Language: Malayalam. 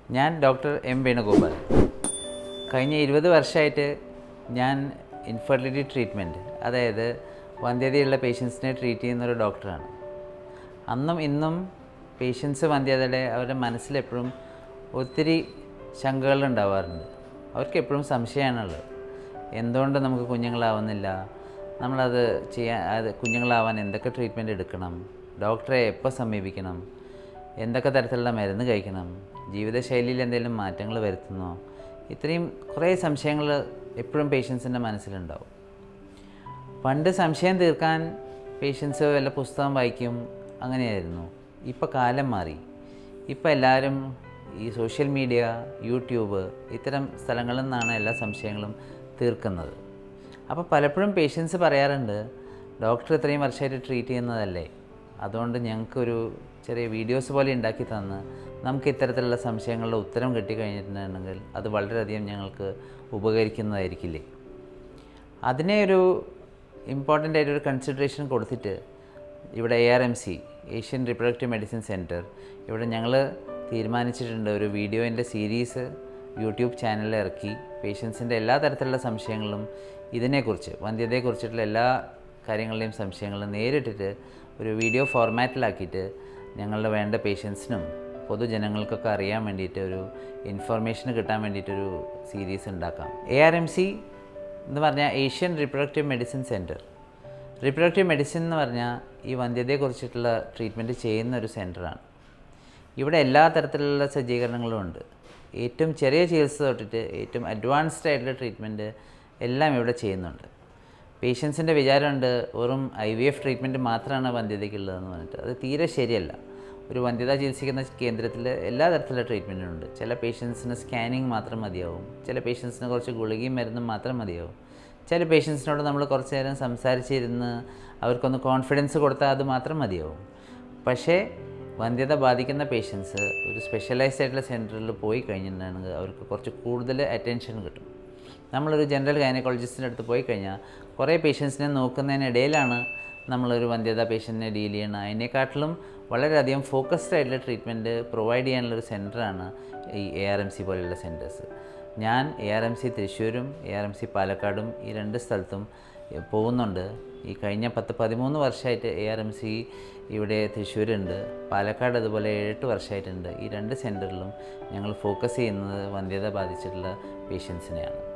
ഞാൻ ഡോക്ടർ എം വേണുഗോപാൽ കഴിഞ്ഞ ഇരുപത് വർഷമായിട്ട് ഞാൻ ഇൻഫെർട്ടിലിറ്റി ട്രീറ്റ്മെൻറ്റ് അതായത് വന്ധ്യതയുള്ള പേഷ്യൻസിനെ ട്രീറ്റ് ചെയ്യുന്ന ഒരു ഡോക്ടറാണ് അന്നും ഇന്നും പേഷ്യൻസ് വന്ധ്യതയുടെ അവരുടെ മനസ്സിലെപ്പോഴും ഒത്തിരി ശങ്കകൾ ഉണ്ടാവാറുണ്ട് അവർക്ക് എപ്പോഴും സംശയമാണുള്ളത് എന്തുകൊണ്ട് നമുക്ക് കുഞ്ഞുങ്ങളാവുന്നില്ല നമ്മളത് ചെയ്യാൻ അത് കുഞ്ഞുങ്ങളാവാൻ എന്തൊക്കെ ട്രീറ്റ്മെൻറ്റ് എടുക്കണം ഡോക്ടറെ എപ്പോൾ സമീപിക്കണം എന്തൊക്കെ തരത്തിലുള്ള മരുന്ന് കഴിക്കണം ജീവിതശൈലിയിൽ എന്തെങ്കിലും മാറ്റങ്ങൾ വരുത്തുന്നോ ഇത്രയും കുറേ സംശയങ്ങൾ എപ്പോഴും പേഷ്യൻസിൻ്റെ മനസ്സിലുണ്ടാവും പണ്ട് സംശയം തീർക്കാൻ പേഷ്യൻസ് വല്ല പുസ്തകം വായിക്കും അങ്ങനെയായിരുന്നു ഇപ്പോൾ കാലം മാറി ഇപ്പോൾ എല്ലാവരും ഈ സോഷ്യൽ മീഡിയ യൂട്യൂബ് ഇത്തരം സ്ഥലങ്ങളിൽ നിന്നാണ് എല്ലാ സംശയങ്ങളും തീർക്കുന്നത് അപ്പോൾ പലപ്പോഴും പേഷ്യൻസ് പറയാറുണ്ട് ഡോക്ടർ ഇത്രയും വർഷമായിട്ട് ട്രീറ്റ് ചെയ്യുന്നതല്ലേ അതുകൊണ്ട് ഞങ്ങൾക്കൊരു ചെറിയ വീഡിയോസ് പോലെ ഉണ്ടാക്കി തന്ന് നമുക്ക് ഇത്തരത്തിലുള്ള സംശയങ്ങളുടെ ഉത്തരം കിട്ടിക്കഴിഞ്ഞിട്ടുണ്ടെങ്കിൽ അത് വളരെയധികം ഞങ്ങൾക്ക് ഉപകരിക്കുന്നതായിരിക്കില്ലേ അതിനെ ഒരു ഇമ്പോർട്ടൻ്റ് ആയിട്ടൊരു കൺസിഡറേഷൻ കൊടുത്തിട്ട് ഇവിടെ A R M C Asian reproductive medicine centre ഇവിടെ ഞങ്ങൾ തീരുമാനിച്ചിട്ടുണ്ട് ഒരു വീഡിയോൻ്റെ സീരീസ് യൂട്യൂബ് ചാനലിൽ ഇറക്കി പേഷ്യൻസിൻ്റെ എല്ലാ തരത്തിലുള്ള സംശയങ്ങളും ഇതിനെക്കുറിച്ച് വന്ധ്യതയെക്കുറിച്ചിട്ടുള്ള എല്ലാ കാര്യങ്ങളുടെയും സംശയങ്ങൾ നേരിട്ടിട്ട് ഒരു വീഡിയോ ഫോർമാറ്റിലാക്കിയിട്ട് ഞങ്ങളുടെ വേണ്ട പേഷ്യൻസിനും പൊതുജനങ്ങൾക്കൊക്കെ അറിയാൻ വേണ്ടിയിട്ട് ഒരു ഇൻഫർമേഷൻ കിട്ടാൻ വേണ്ടിയിട്ടൊരു സീരീസ് ഉണ്ടാക്കാം എ ആർ എം സി എന്ന് പറഞ്ഞാൽ Asian reproductive medicine centre reproductive medicine എന്ന് പറഞ്ഞാൽ ഈ വന്ധ്യതയെക്കുറിച്ചിട്ടുള്ള ട്രീറ്റ്മെൻറ്റ് ചെയ്യുന്ന ഒരു സെൻറ്ററാണ് ഇവിടെ എല്ലാ തരത്തിലുള്ള സജ്ജീകരണങ്ങളും ഉണ്ട് ഏറ്റവും ചെറിയ ചികിത്സ തൊട്ടിട്ട് ഏറ്റവും അഡ്വാൻസ്ഡ് ആയിട്ടുള്ള ട്രീറ്റ്മെൻറ്റ് എല്ലാം ഇവിടെ ചെയ്യുന്നുണ്ട് പേഷ്യൻസിൻ്റെ വിചാരമുണ്ട് വെറും ഐ വി എഫ് ട്രീറ്റ്മെൻറ്റ് മാത്രമാണ് വന്ധ്യതയ്ക്കുള്ളതെന്ന് പറഞ്ഞിട്ട് അത് തീരെ ശരിയല്ല ഒരു വന്ധ്യത ചികിത്സിക്കുന്ന കേന്ദ്രത്തിൽ എല്ലാ തരത്തിലുള്ള ട്രീറ്റ്മെൻറ്റും ഉണ്ട് ചില പേഷ്യൻസിന് സ്കാനിങ് മാത്രം മതിയാവും ചില പേഷ്യൻസിന് കുറച്ച് ഗുളികയും മരുന്നും മാത്രം മതിയാവും ചില പേഷ്യൻസിനോട് നമ്മൾ കുറച്ച് നേരം സംസാരിച്ചിരുന്ന് അവർക്കൊന്ന് കോൺഫിഡൻസ് കൊടുത്താൽ അത് മാത്രം മതിയാവും പക്ഷേ വന്ധ്യത ബാധിക്കുന്ന പേഷ്യൻസ് ഒരു സ്പെഷ്യലൈസ്ഡ് ആയിട്ടുള്ള സെൻറ്ററിൽ പോയി കഴിഞ്ഞിട്ടുണ്ടെങ്കിൽ അവർക്ക് കുറച്ച് കൂടുതൽ അറ്റൻഷൻ കിട്ടും നമ്മളൊരു ജനറൽ ഗൈനക്കോളജിസ്റ്റിൻ്റെ അടുത്ത് പോയി കഴിഞ്ഞാൽ കുറേ പേഷ്യൻസിനെ നോക്കുന്നതിനിടയിലാണ് നമ്മളൊരു വന്ധ്യത പേഷ്യൻറ്റിനെ ഡീൽ ചെയ്യണം അതിനെക്കാട്ടിലും വളരെയധികം ഫോക്കസ്ഡ് ആയിട്ടുള്ള ട്രീറ്റ്മെൻറ്റ് പ്രൊവൈഡ് ചെയ്യാനുള്ളൊരു സെൻറ്ററാണ് ഈ എ ആർ എം സി പോലെയുള്ള സെൻറ്റേഴ്സ് ഞാൻ എ ആർ എം സി തൃശ്ശൂരും എ ആർ എം സി പാലക്കാടും ഈ രണ്ട് സ്ഥലത്തും പോകുന്നുണ്ട് ഈ കഴിഞ്ഞ പത്ത് പതിമൂന്ന് വർഷമായിട്ട് എ ആർ എം സി ഇവിടെ തൃശ്ശൂരുണ്ട് പാലക്കാട് അതുപോലെ ഏഴെട്ട് വർഷമായിട്ടുണ്ട് ഈ രണ്ട് സെൻറ്ററിലും ഞങ്ങൾ ഫോക്കസ് ചെയ്യുന്നത് വന്ധ്യത ബാധിച്ചിട്ടുള്ള പേഷ്യൻസിനെയാണ്